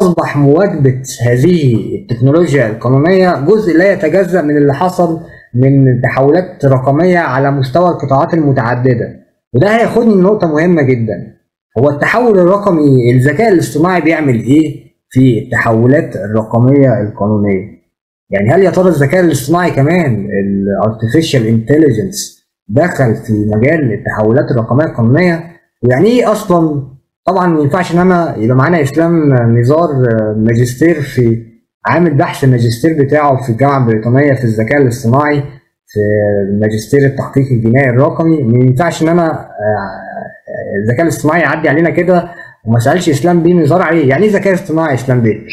اصبح مواكبه هذه التكنولوجيا القانونيه جزء لا يتجزا من اللي حصل من تحولات رقميه على مستوى القطاعات المتعدده وده هياخدني لنقطه مهمه جدا هو التحول الرقمي الذكاء الاصطناعي بيعمل ايه في التحولات الرقميه القانونيه يعني هل يا ترى الذكاء الاصطناعي كمان الارتفيشال انتليجنس دخل في مجال التحولات الرقميه القانونيه ويعني ايه اصلا طبعا ما ينفعش ان انا يبقى معانا اسلام نزار ماجستير في عامل بحث الماجستير بتاعه في الجامعه البريطانيه في الذكاء الاصطناعي في ماجستير التحقيق الجنائي الرقمي ما ينفعش ان انا الذكاء الاصطناعي يعدي علينا كده وما سالش اسلام بيه نزار عليه يعني ايه ذكاء اصطناعي اسلام بيه؟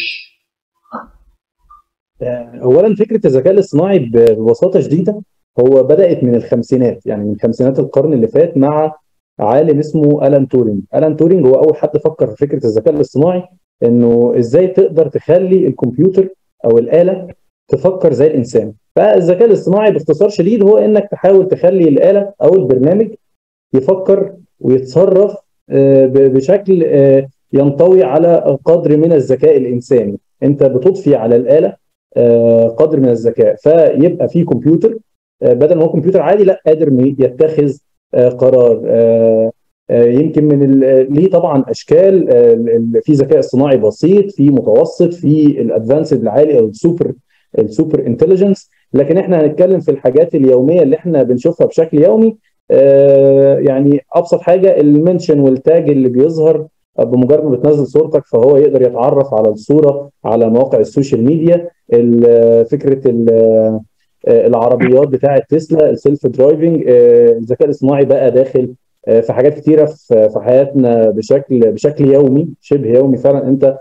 اولا فكره الذكاء الاصطناعي ببساطه شديده هو بدات من الخمسينات يعني من خمسينات القرن اللي فات مع عالم اسمه الان تورينج الان تورينج هو اول حد فكر في فكره الذكاء الاصطناعي انه ازاي تقدر تخلي الكمبيوتر او الاله تفكر زي الانسان فالذكاء الاصطناعي باختصار شديد هو انك تحاول تخلي الاله او البرنامج يفكر ويتصرف بشكل ينطوي على قدر من الذكاء الانساني انت بتضفي على الاله قدر من الذكاء فيبقى في كمبيوتر بدل ما هو كمبيوتر عادي لا قادر يتخذ قرار يمكن من ليه طبعا اشكال في ذكاء اصطناعي بسيط في متوسط في الادفانسد العالي او السوبر السوبر انتليجنس لكن احنا هنتكلم في الحاجات اليوميه اللي احنا بنشوفها بشكل يومي يعني ابسط حاجه المنشن والتاج اللي بيظهر بمجرد ما بتنزل صورتك فهو يقدر يتعرف على الصوره على مواقع السوشيال ميديا فكره العربيات بتاعه تسلا السيلف درايفنج الذكاء الاصطناعي بقى داخل في حاجات كتيره في حياتنا بشكل بشكل يومي شبه يومي فعلا انت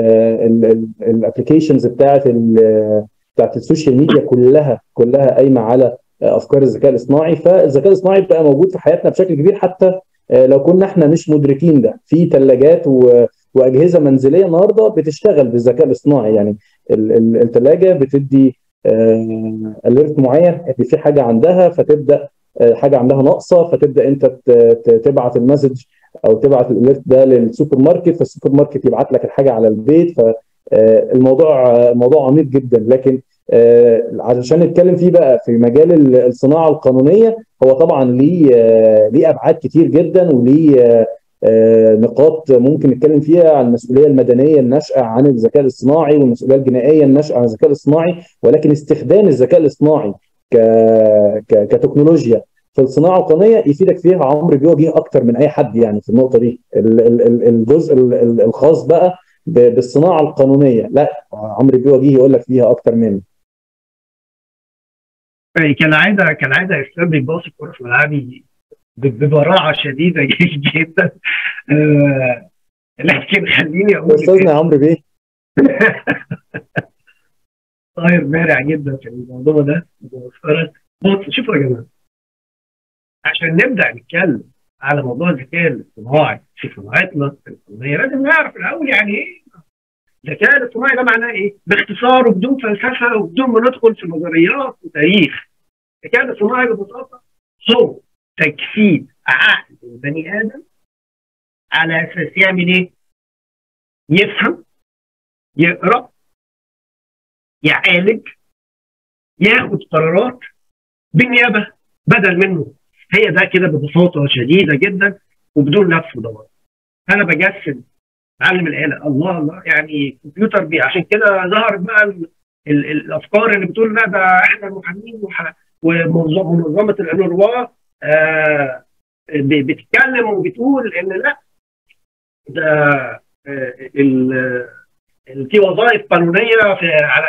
الابلكيشنز بتاعه بتاعت السوشيال ميديا كلها كلها قايمه على افكار الذكاء الاصطناعي فالذكاء الاصطناعي بقى موجود في حياتنا بشكل كبير حتى لو كنا احنا مش مدركين ده في ثلاجات و... واجهزه منزليه النهارده بتشتغل بالذكاء الاصطناعي يعني الثلاجه بتدي اليرت معين ان في حاجه عندها فتبدا حاجه عندها ناقصه فتبدا انت تبعت المسج او تبعت الاليرت ده للسوبر ماركت فالسوبر ماركت يبعت لك الحاجه على البيت فالموضوع موضوع عميق جدا لكن علشان نتكلم فيه بقى في مجال الصناعه القانونيه هو طبعا ليه ليه ابعاد كتير جدا وليه نقاط ممكن نتكلم فيها عن المسؤوليه المدنيه الناشئه عن الذكاء الاصطناعي والمسؤوليه الجنائيه الناشئه عن الذكاء الاصطناعي ولكن استخدام الذكاء الاصطناعي ك... ك... كتكنولوجيا في الصناعه القانونيه يفيدك فيها عمرو بيواجه اكتر من اي حد يعني في النقطه دي الجزء الخاص بقى بالصناعه القانونيه لا عمرو بيواجه يقول لك فيها اكتر مني كالعاده كالعاده اسلام بيباص الكوره في ملعبي ببراعه شديده جدا آه لكن خليني اقول استاذنا يا عمرو بيه طاير بارع جدا في الموضوع ده بص شوفوا يا جماعه عشان نبدا نتكلم على موضوع الذكاء الاصطناعي في صناعتنا القانونيه لازم نعرف الاول يعني ايه الذكاء الاصطناعي ده معناه ايه؟ باختصار وبدون فلسفه وبدون ما ندخل في نظريات وتاريخ. الذكاء الاصطناعي ببساطه هو تجسيد عقل البني ادم على اساس يعمل ايه؟ يفهم يقرا يعالج ياخد قرارات بالنيابه بدل منه هي ده كده ببساطه شديده جدا وبدون لف ودوران. انا بجسد علم الاله الله الله يعني الكمبيوتر بي عشان كده ظهرت بقى ال ال الافكار اللي بتقول لا ده احنا المحامين ومنظمه الانوروا آه بتتكلم وبتقول ان لا ده آه في وظائف قانونيه في على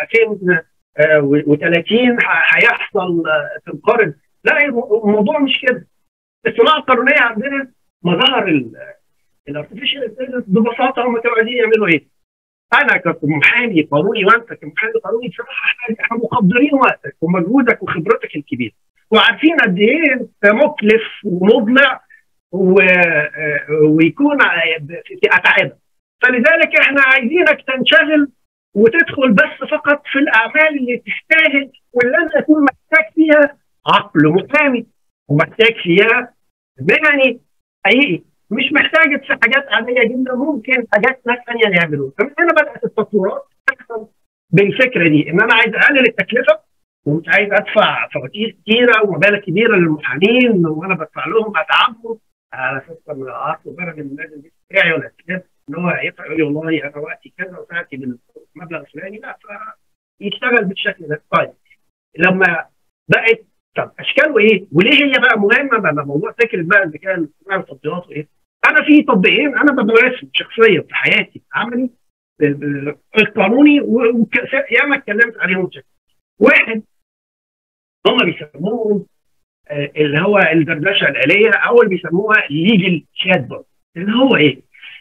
2030 هيحصل في القرن لا الموضوع مش كده الصناعه القانونيه عندنا مظاهر الارتفيشال انتليجنس ببساطه هم كانوا عايزين يعملوا ايه؟ انا كمحامي قانوني وانت كمحامي قانوني بصراحه احنا مقدرين وقتك ومجهودك وخبرتك الكبيره وعارفين قد ايه انت مكلف ومضلع و... ويكون في اتعابك فلذلك احنا عايزينك تنشغل وتدخل بس فقط في الاعمال اللي تستاهل واللي انا اكون محتاج فيها عقل محامي ومحتاج فيها مهني حقيقي مش محتاجه حاجات عاديه جدا ممكن حاجات ناس ثانيه يعملوها فمن هنا بدات التطورات تحصل بالفكره دي ان انا عايز اقلل التكلفه ومش عايز ادفع فواتير كتيره ومبالغ كبيره للمحامين وانا بدفع لهم اتعبهم على اساس لما اطلب انا من النادي دي بتاعي ولا كده ان هو يدفع يقول لي والله انا وقتي كذا وساعتي بالمبلغ الفلاني لا فيشتغل بالشكل ده طيب لما بقت طب اشكاله ايه؟ وليه هي بقى مهمه بقى موضوع فكره بقى الذكاء الاصطناعي والتطبيقات وايه؟ انا في تطبيقين انا بمارسهم شخصيا في حياتي عملي القانوني وياما اتكلمت عليهم بشكل واحد هم بيسموهم اللي هو الدردشه الاليه او اللي بيسموها ليجل شات بوت اللي هو ايه؟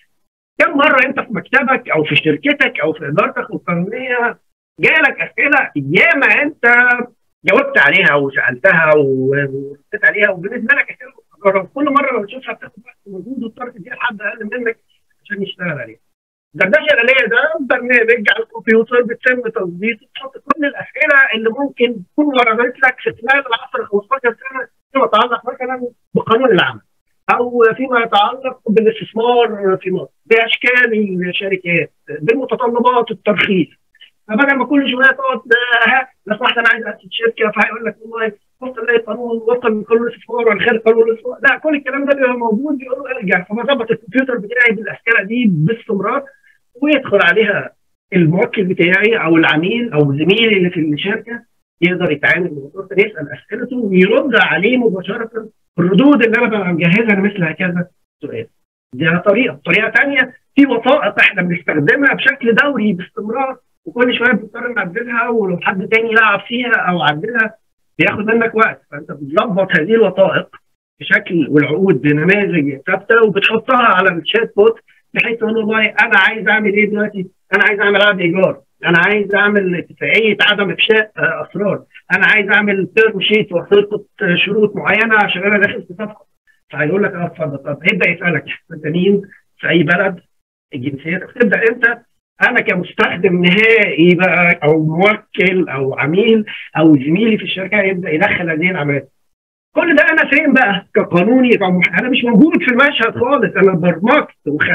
كم مره انت في مكتبك او في شركتك او في ادارتك القانونيه جالك اسئله ياما انت جاوبت عليها وسالتها ورديت عليها وبالنسبه لك اسئله متكرره كل مره لما تشوفها بتاخد وقت ومجهود وتضطر تديها لحد اقل منك عشان يشتغل عليها. الدردشه الاليه ده برنامج على الكمبيوتر بتتم تظبيطه تحط كل الاسئله اللي ممكن تكون وردت لك في خلال العصر 15 سنه فيما يتعلق مثلا بقانون العمل او فيما يتعلق بالاستثمار في مصر باشكال الشركات بالمتطلبات الترخيص فبدل ما كل شويه تقعد لو سمحت انا عايز اسس شركه فهيقول لك والله وفقا للقانون وفقا لقانون الاستثمار ولا خارج قانون الاستثمار لا كل الكلام ده بيبقى موجود بيقول له ارجع فبظبط الكمبيوتر بتاعي بالاسئله دي باستمرار ويدخل عليها الموكل بتاعي او العميل او زميلي اللي في الشركه يقدر يتعامل بالموضوع ده يسال اسئلته ويرد عليه مباشره الردود اللي انا ببقى مجهزها مثل هكذا سؤال دي طريقه طريقه ثانيه في وثائق احنا بنستخدمها بشكل دوري باستمرار وكل شويه بنضطر نعدلها ولو حد تاني لعب فيها او عدلها بياخد منك وقت فانت بتظبط هذه الوثائق بشكل والعقود بنماذج ثابته وبتحطها على الشات بوت بحيث تقول والله انا عايز اعمل ايه دلوقتي؟ انا عايز اعمل عقد ايجار، انا عايز اعمل اتفاقيه عدم افشاء اسرار، انا عايز اعمل تيرم شيت وخطه شروط معينه عشان انا داخل في صفقه. فهيقول لك اه اتفضل طب هيبدا يسالك انت مين في اي بلد الجنسيه تبدا انت انا كمستخدم نهائي بقى او موكل او عميل او زميلي في الشركه يبدا يدخل هذه العمليات كل ده انا فين بقى كقانوني انا مش موجود في المشهد خالص انا برمجت وخ...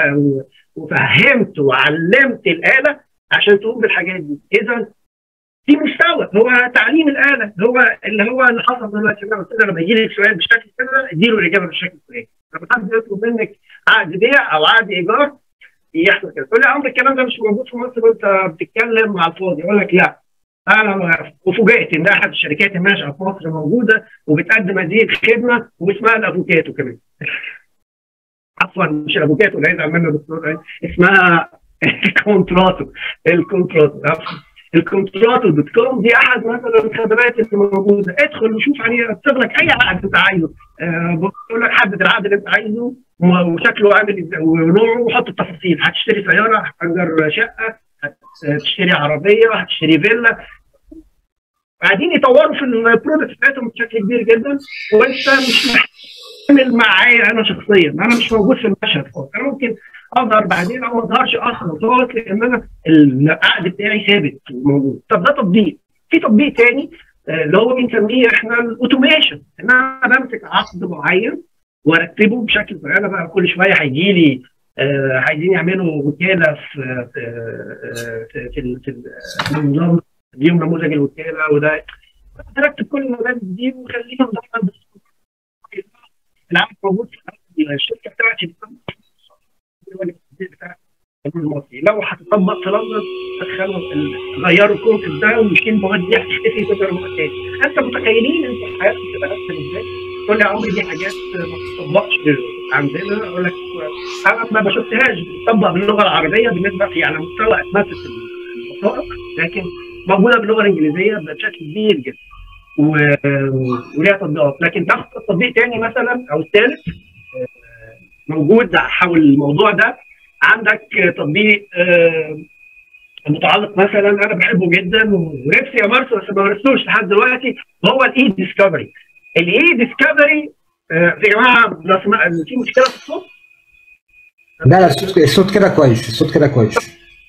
وفهمت وعلمت الاله عشان تقوم بالحاجات دي اذا في مستوى هو تعليم الاله هو اللي هو اللي حصل دلوقتي انا قلت لما يجي لك سؤال بالشكل كده اديله الاجابه بالشكل الفلاني لما حد يطلب منك عقد بيع او عقد ايجار يحصل كده تقول لي عمر الكلام ده مش موجود في مصر وانت بتتكلم مع الفاضي يقول لك لا انا وفوجئت ان احد الشركات الناشئه في مصر موجوده وبتقدم هذه الخدمه واسمها الافوكاتو كمان عفوا مش الافوكاتو اللي هيزعل منه دكتور اسمها الكونتراتو الكونتراتو الكونتراتو دوت كوم دي احد مثلا الخدمات اللي موجوده ادخل وشوف عليها اكتب لك اي عقد انت عايزه أه بقول لك حدد العقد اللي انت عايزه وشكله عامل ازاي ونوعه وحط التفاصيل هتشتري سياره هتأجر شقه هتشتري عربيه هتشتري فيلا قاعدين يطوروا في البرودكت بتاعتهم بشكل كبير جدا وانت مش محتمل معايا انا شخصيا انا مش موجود في المشهد خالص انا ممكن اظهر بعدين او ما اظهرش اصلا خالص لان انا العقد بتاعي ثابت موجود طب ده تطبيق في تطبيق تاني اللي هو بنسميه احنا الاوتوميشن ان انا بمسك عقد معين وارتبه بشكل انا بقى كل شويه هيجي لي آه عايزين يعملوا وكاله في في في, في, في النظام ليهم نموذج الوكاله وده ترتب كل النماذج دي وخليهم دايما العقد موجود في الشركه بتاعتي المصري لو هتطبق في لندن دخلوا غيروا الكونسيبت ده ومشكلة المواد دي هتختفي تقدر مواد تاني انت متخيلين انت حياتك تبقى اسهل ازاي؟ تقول لي يا عمري دي حاجات ما بتطبقش عندنا اقول لك انا ما بشوفهاش بتطبق باللغه العربيه بالنسبه في على مستوى اسمنت الوثائق لكن موجوده باللغه الانجليزيه بشكل كبير جدا و... وليها تطبيقات لكن تاخد تطبيق تاني مثلا او الثالث موجود حول الموضوع ده عندك تطبيق متعلق مثلا انا بحبه جدا ونفسي امارسه بس ما مارستوش لحد دلوقتي هو الاي ديسكفري الاي ديسكفري يا جماعه في مشكله في الصوت لا لا الصوت الصوت كده كويس الصوت كده كويس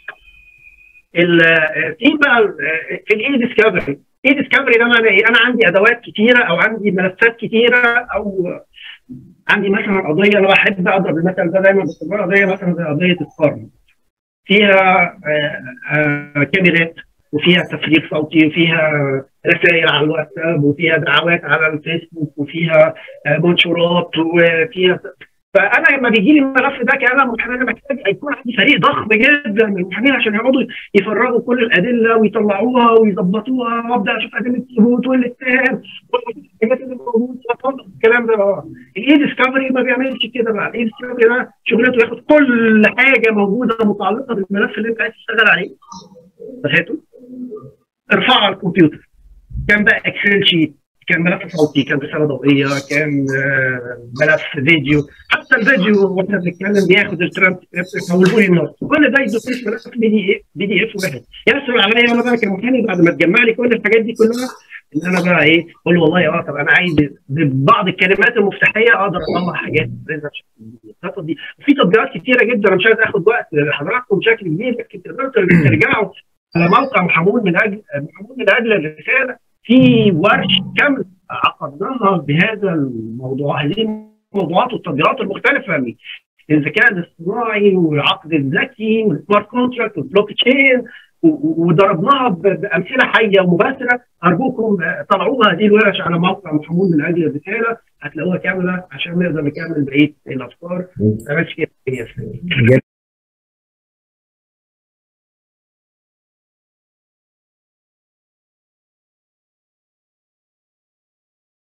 في بقى في الاي ديسكفري الاي ديسكفري ده معناه ايه؟ انا عندي ادوات كتيره او عندي ملفات كتيره او عندي مثلا قضيه انا بحب اضرب المثل ده دايما باستمرار قضيه مثلا زي قضيه القرن فيها آه، آه، كاميرات وفيها تفريغ صوتي وفيها رسائل على الواتساب وفيها دعوات على الفيسبوك وفيها آه، منشورات وفيها فانا لما بيجي لي الملف ده كانا محامي انا محتاج يكون عندي فريق ضخم جدا من المحامين عشان يقعدوا يفرغوا كل الادله ويطلعوها ويظبطوها وابدا اشوف ادله الثبوت والاتهام والحاجات اللي موجوده وأطلع الكلام ده بقى الاي ديسكفري ما بيعملش كده بقى الاي ديسكفري ده شغلته ياخد كل حاجه موجوده متعلقه بالملف اللي انت عايز تشتغل عليه هاته ارفعه على الكمبيوتر كان بقى اكسل شيت كان ملف صوتي كان رساله ضوئيه كان آه، ملف فيديو حتى الفيديو واحنا بنتكلم بياخد الترانسكريبت يحوله لي النص كل ده يدخل في ملف بي دي بي دي اف واحد يسهل عليا انا بقى كمحامي بعد ما تجمع لي كل الحاجات دي كلها ان انا بقى ايه اقول له والله اه طب انا عايز ببعض الكلمات المفتاحيه اقدر اطلع حاجات الخطوه دي وفي تطبيقات كتيره جدا انا مش عايز اخد وقت لحضراتكم بشكل كبير لكن تقدروا ترجعوا على موقع محمود من اجل محمود من اجل الرساله في ورش كامله عقدناها بهذا الموضوع هذه الموضوعات والتطبيقات المختلفه من الذكاء الاصطناعي والعقد الذكي والسمارت كونتراكت والبلوك تشين وضربناها بامثله حيه ومباشره ارجوكم آه، طلعوها هذه الورش على موقع محمود من اجل الرساله هتلاقوها كامله عشان نقدر نكمل بقيه الافكار بس كده